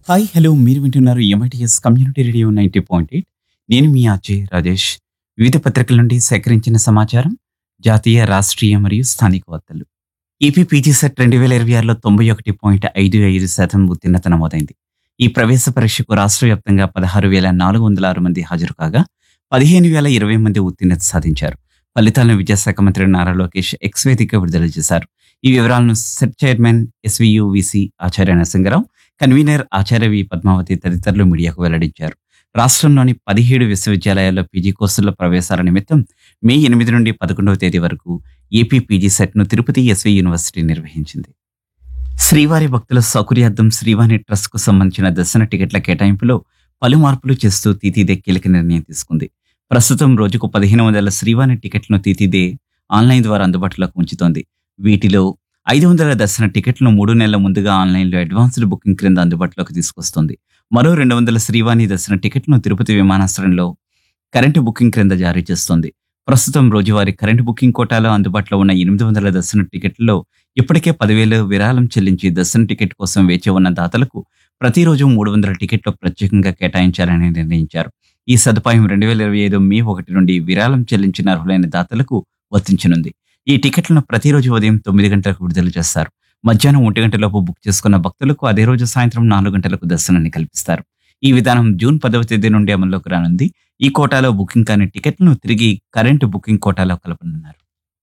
hi hello మీరు వింటున్నారు MITS community radio ninety point eight నేను మీ ఆర్జే రాజేష్ వివిధ పత్రికల నుండి సేకరించిన సమాచారం జాతీయ రాష్ట్రీయ మరియు స్థానిక వార్తలు ఈపీ పీజీ సెట్ రెండు వేల ఇరవై ఆరులో తొంభై ఒకటి పాయింట్ ఐదు ఐదు శాతం ఉత్తీర్ణత నమోదైంది ఈ ప్రవేశ పరీక్షకు రాష్ట్ర వ్యాప్తంగా పదహారు వేల నాలుగు వందల ఆరు మంది హాజరు కాగా పదిహేను వేల ఇరవై మంది ఉత్తీర్ణత సాధించారు ఫలితాలను విద్యాశాఖ మంత్రి నారా లోకేష్ ఎక్స్ వేదికగా విడుదల చేశారు ఈ వివరాలను సెట్ చైర్మన్ ఎస్వియు విసి ఆచార్య నరసింగరావు కన్వీనర్ ఆచార్య వి పద్మావతి తదితరులు మీడియాకు వెల్లడించారు రాష్ట్రంలోని పదిహేడు విశ్వవిద్యాలయాల్లో పీజీ కోర్సుల ప్రవేశాల నిమిత్తం మే ఎనిమిది నుండి పదకొండవ తేదీ వరకు ఏపీ పీజీ సెట్ను తిరుపతి ఎస్వి యూనివర్సిటీ నిర్వహించింది శ్రీవారి భక్తుల సౌకర్యార్థం శ్రీవాణి ట్రస్ట్కు సంబంధించిన దర్శన టికెట్ల కేటాయింపులో పలు మార్పులు చేస్తూ తీతీదే కీలక నిర్ణయం తీసుకుంది ప్రస్తుతం రోజుకు పదిహేను వందల శ్రీవాణి టికెట్లను తీతీదే ఆన్లైన్ ద్వారా అందుబాటులోకి ఉంచుతోంది వీటిలో ఐదు వందల దర్శన టికెట్లను మూడు నెలల ముందుగా ఆన్లైన్లో అడ్వాన్స్డ్ బుకింగ్ క్రింద అందుబాటులోకి తీసుకొస్తుంది మరో రెండు వందల శ్రీవాణి దర్శన టికెట్లను తిరుపతి విమానాశ్రయంలో కరెంటు బుకింగ్ క్రింద జారీ చేస్తోంది ప్రస్తుతం రోజువారీ కరెంటు బుకింగ్ కోటాలో అందుబాటులో ఉన్న ఎనిమిది వందల దర్శన టికెట్లలో ఇప్పటికే పదివేలు విరాళం చెల్లించి దర్శన టికెట్ కోసం వేచి ఉన్న దాతలకు ప్రతిరోజు మూడు వందల టికెట్లు ప్రత్యేకంగా కేటాయించాలని నిర్ణయించారు ఈ సదుపాయం రెండు వేల ఇరవై ఐదు మే ఒకటి నుండి విరాళం చెల్లించిన అర్హులైన దాతలకు వర్తించనుంది ఈ టికెట్లను ప్రతిరోజు ఉదయం తొమ్మిది గంటలకు విడుదల చేస్తారు మధ్యాహ్నం ఒంటి గంటలోపు బుక్ చేసుకున్న భక్తులకు అదే రోజు సాయంత్రం నాలుగు గంటలకు దర్శనాన్ని కల్పిస్తారు ఈ విధానం జూన్ పదవ తేదీ నుండి అమల్లోకి రానుంది ఈ కోటాలో బుకింగ్ కాని టికెట్లను తిరిగి కరెంటు బుకింగ్ కోటాలో కలపనున్నారు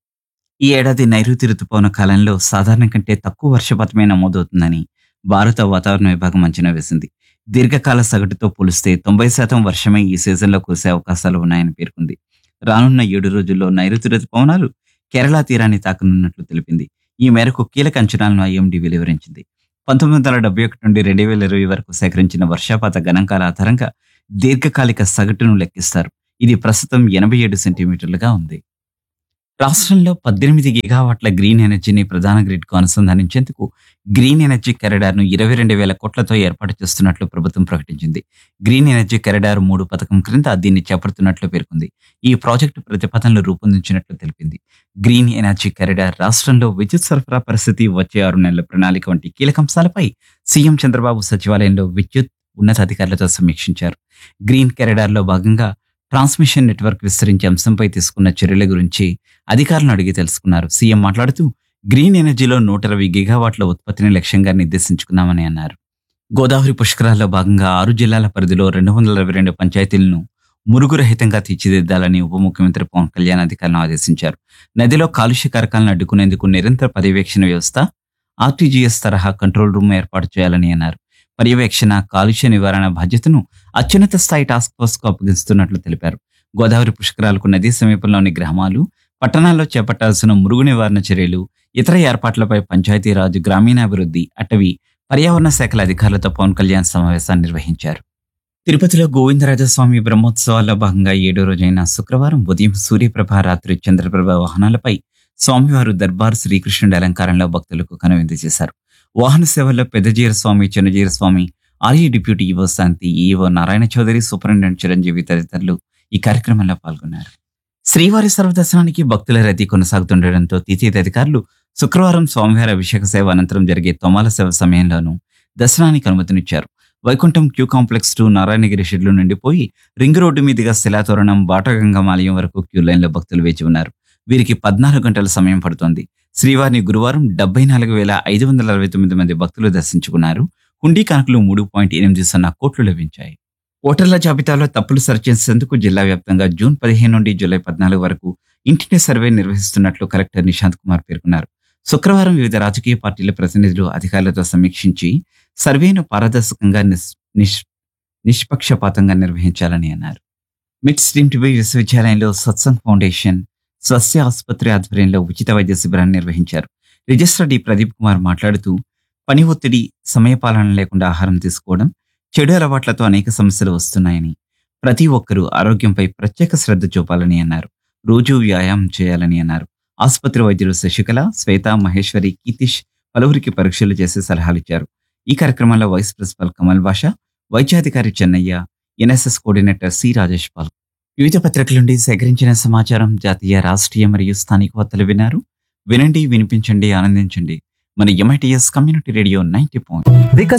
ఈ ఏడాది నైరుతి రుతుపవన కాలంలో సాధారణం కంటే తక్కువ వర్షపాతమే నమోదవుతుందని భారత వాతావరణ విభాగం అంచనా వేసింది దీర్ఘకాల సగటుతో పోలిస్తే తొంభై శాతం వర్షమే ఈ సీజన్లో కురిసే అవకాశాలు ఉన్నాయని పేర్కొంది రానున్న ఏడు రోజుల్లో నైరుతి రుతుపవనాలు కేరళ తీరాన్ని తాకనున్నట్లు తెలిపింది ఈ మేరకు కీలక అంచనాలను ఐఎండీ వెలువరించింది పంతొమ్మిది వందల డెబ్బై ఒకటి నుండి రెండు వేల ఇరవై వరకు సేకరించిన వర్షపాత గణాంకాల ఆధారంగా దీర్ఘకాలిక సగటును లెక్కిస్తారు ఇది ప్రస్తుతం ఎనభై ఏడు సెంటీమీటర్లుగా ఉంది రాష్ట్రంలో పద్దెనిమిది గిగావాట్ల గ్రీన్ ఎనర్జీని ప్రధాన గ్రిడ్కు అనుసంధానించేందుకు గ్రీన్ ఎనర్జీ కెరడార్ను ఇరవై రెండు వేల కోట్లతో ఏర్పాటు చేస్తున్నట్లు ప్రభుత్వం ప్రకటించింది గ్రీన్ ఎనర్జీ కెరడార్ మూడు పథకం క్రింద దీన్ని చేపడుతున్నట్లు పేర్కొంది ఈ ప్రాజెక్టు ప్రతిపాదనలు రూపొందించినట్లు తెలిపింది గ్రీన్ ఎనర్జీ కెరడార్ రాష్ట్రంలో విద్యుత్ సరఫరా పరిస్థితి వచ్చే ఆరు నెలల ప్రణాళిక వంటి కీలక అంశాలపై సీఎం చంద్రబాబు సచివాలయంలో విద్యుత్ ఉన్నతాధికారులతో సమీక్షించారు గ్రీన్ కెరడార్లో భాగంగా ట్రాన్స్మిషన్ నెట్వర్క్ విస్తరించే అంశంపై తీసుకున్న చర్యల గురించి అధికారులను అడిగి తెలుసుకున్నారు సీఎం మాట్లాడుతూ గ్రీన్ ఎనర్జీలో నూట ఇరవై గిగావాట్ల ఉత్పత్తిని లక్ష్యంగా నిర్దేశించుకున్నామని అన్నారు గోదావరి పుష్కరాల్లో భాగంగా ఆరు జిల్లాల పరిధిలో రెండు వందల ఇరవై రెండు పంచాయతీలను మురుగురహితంగా తీర్చిదిద్దాలని ఉప ముఖ్యమంత్రి పవన్ కళ్యాణ్ అధికారులను ఆదేశించారు నదిలో కాలుష్య కారకాలను అడ్డుకునేందుకు నిరంతర పర్యవేక్షణ వ్యవస్థ ఆర్టీజీఎస్ తరహా కంట్రోల్ రూమ్ ఏర్పాటు చేయాలని అన్నారు పర్యవేక్షణ కాలుష్య నివారణ బాధ్యతను అత్యున్నత స్థాయి టాస్క్ ఫోర్స్ కు అప్పగిస్తున్నట్లు తెలిపారు గోదావరి పుష్కరాలకు నదీ సమీపంలోని గ్రామాలు పట్టణాల్లో చేపట్టాల్సిన మురుగు నివారణ చర్యలు ఇతర ఏర్పాట్లపై పంచాయతీరాజ్ గ్రామీణాభివృద్ధి అటవీ పర్యావరణ శాఖల అధికారులతో పవన్ కళ్యాణ్ సమావేశాన్ని నిర్వహించారు తిరుపతిలో గోవిందరాజస్వామి బ్రహ్మోత్సవాల్లో భాగంగా ఏడో రోజైన శుక్రవారం ఉదయం సూర్యప్రభ రాత్రి చంద్రప్రభ వాహనాలపై స్వామివారు దర్బార్ శ్రీకృష్ణుడి అలంకారంలో భక్తులకు కనువిందు చేశారు వాహన సేవల్లో Peddajeeyar Swami Chinnajeeyar Swami Arya deputy EO Shanti EO Narayana Chowdary superintendent Chiranjeevi తదితరులు ఈ కార్యక్రమంలో పాల్గొన్నారు శ్రీవారి సర్వదర్శనానికి భక్తుల రద్దీ కొనసాగుతుండటంతో తీతీత అధికారులు శుక్రవారం స్వామివారి అభిషేక సేవ అనంతరం జరిగే తొమాల సేవ సమయంలోనూ దర్శనానికి అనుమతినిచ్చారు Vaikuntham queue complex to Narayanagiri షెడ్లు నిండిపోయి రింగ్ రోడ్డు మీదుగా శిలాతోరణం బాటగంగమాలయం వరకు క్యూ లైన్లో భక్తులు వేచి ఉన్నారు వీరికి పద్నాలుగు గంటల సమయం పడుతోంది శ్రీవారిని గురువారం డెబ్బై నాలుగు వేల ఐదు వందల అరవై తొమ్మిది మంది భక్తులు దర్శించుకున్నారు హుండీ కానుకలు మూడు పాయింట్ ఎనిమిది సున్నా కోట్లు లభించాయి ఓటర్ల జాబితాలో తప్పులు సరిచేసేందుకు జిల్లా వ్యాప్తంగా జూన్ పదిహేను నుండి జూలై పద్నాలుగు వరకు ఇంటింటి సర్వే నిర్వహిస్తున్నట్లు కలెక్టర్ నిశాంత్ కుమార్ పేర్కొన్నారు శుక్రవారం వివిధ రాజకీయ పార్టీల ప్రతినిధులు అధికారులతో సమీక్షించి సర్వేను పారదర్శకంగా నిస్- నిష్- నిష్పక్షపాతంగా నిర్వహించాలని అన్నారు మిడ్ స్ట్రీమ్ టిబీ విశ్వవిద్యాలయంలో సత్సంగ్ ఫౌండేషన్ స్వస్య ఆసుపత్రి ఆధ్వర్యంలో ఉచిత వైద్య శిబిరాన్ని నిర్వహించారు రిజిస్ట్రార్ డి ప్రదీప్ కుమార్ మాట్లాడుతూ పని ఒత్తిడి సమయపాలన లేకుండా ఆహారం తీసుకోవడం చెడు అలవాట్లతో అనేక సమస్యలు వస్తున్నాయని ప్రతి ఒక్కరూ ఆరోగ్యంపై ప్రత్యేక శ్రద్ధ చూపాలని అన్నారు రోజు వ్యాయామం చేయాలని అన్నారు ఆసుపత్రి వైద్యులు శశికళ శ్వేత మహేశ్వరి కీతిష్ పలువురికి పరీక్షలు చేసి సలహాలు ఇచ్చారు ఈ కార్యక్రమంలో వైస్ ప్రిన్సిపల్ కమల్ బాషా వైద్యాధికారి Chennaiah NSS coordinator C Rajesh Paul వివిధ పత్రికల నుండి సేకరించిన సమాచారం జాతీయ రాష్ట్రీయ మరియు స్థానిక వార్తలు విన్నారు వినండి వినిపించండి ఆనందించండి మన MITS community radio ninety point Viksit